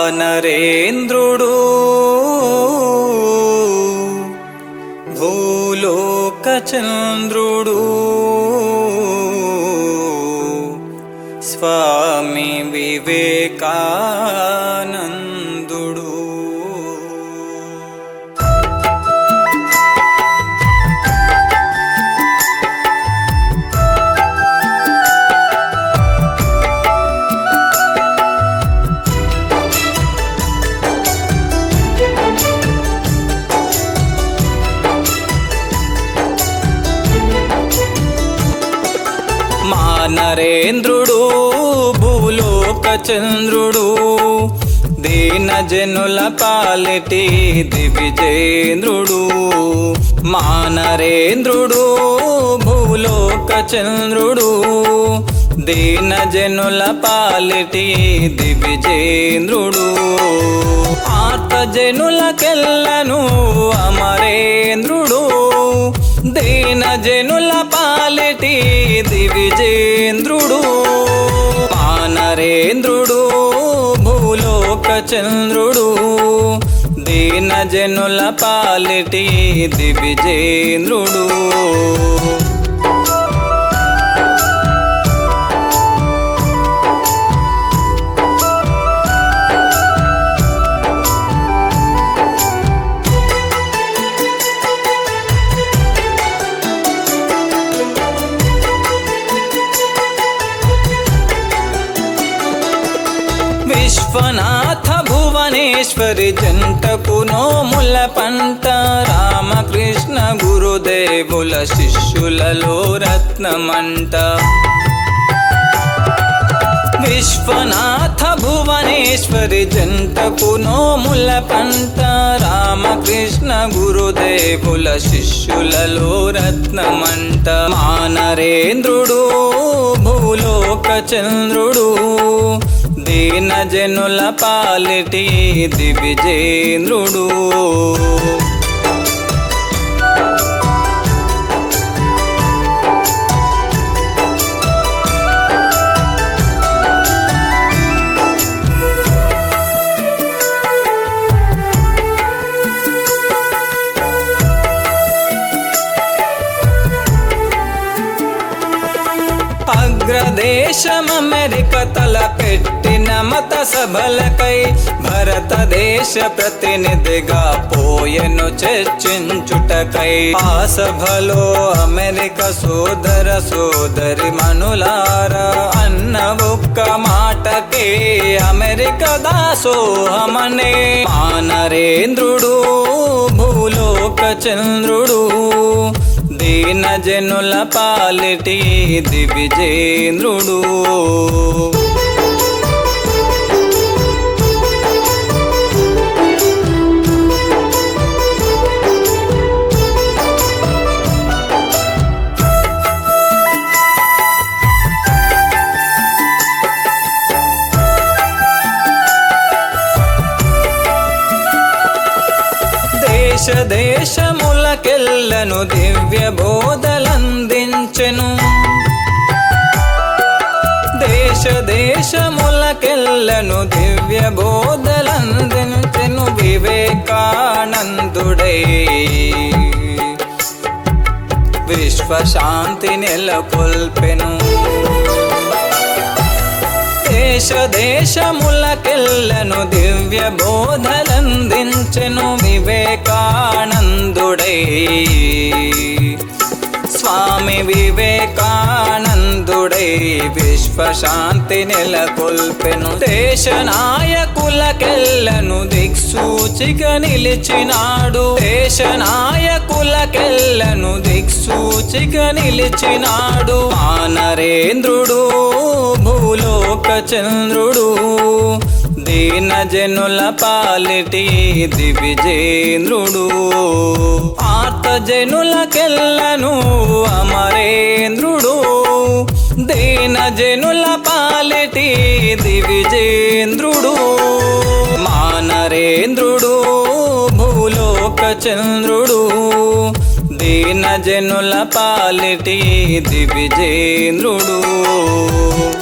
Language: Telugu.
వానరేంద్రుడు భూలోక చంద్రుడు స్వామి వివేకానందుడు మా నరేంద్రుడు భూలోక చంద్రుడు దీన జనుల పాలిటి దివిజేంద్రుడు మా నరేంద్రుడు భూలోక చంద్రుడు దీన జనుల పాలిటి దివిజేంద్రుడు ఆర్త జనులకెల్లను అమరేంద్రుడు దీన జనుల పాలిటి దివిజేంద్రుడు నరేంద్రుడు భూలోక చంద్రుడు దీన జనుల పాలిటి దివిజేంద్రుడు విశ్వనాథ భువనేశ్వరి జంటకు నోముల పంట రామకృష్ణ గురుదేవుల శిష్యులలో రత్నమంట విశ్వనాథ భువనేశ్వరి జంటకు నోముల పంట రామకృష్ణ గురుదేవుల శిష్యులలో రత్నమంట మా నరేంద్రుడు భూలోక చంద్రుడు దీన జనుల పాలిటి దివిజేంద్రుడు అగ్రదేశం అమెరిక తల పెట్టిన మత సభలకై భారతదేశ ప్రతినిధిగా పోయెను చర్చించుటకై ఆ సభలో అమెరిక సోదర సోదరి మనులారా అన్న ఒక్క మాటకే అమెరిక దాసోహమనే మా నరేంద్రుడు భూలోక చంద్రుడు దీన జనుల పాలిటి దివిజేంద్రుడు దేశ దేశములకెల్లను దివ్య బోధలందించెను దేశ దేశములకెల్లను దివ్య బోధలందించెను వివేకానందుడై విశ్వశాంతి నెలకొల్పెను దేశ దేశములకెల్లను దివ్య బోధలందించెను వివేకానందుడై స్వామి వివేకానందుడై విశ్వశాంతి నెలకొల్పెను దేశ నాయకులకెల్లను దిక్సూచిగా నిలిచినాడు దేశ నాయకులకెల్లను దిక్సూచిగా నిలిచినాడు ఆ నరేంద్రుడు భూలోక చంద్రుడు దీన జనుల పాలిటి దివిజేంద్రుడు ఆర్త జనులకెల్లను అమరేంద్రుడు దీన జనుల పాలిటి దివిజేంద్రుడు మా నరేంద్రుడు భూలోక చంద్రుడు దీన జనుల పాలిటి దివిజేంద్రుడు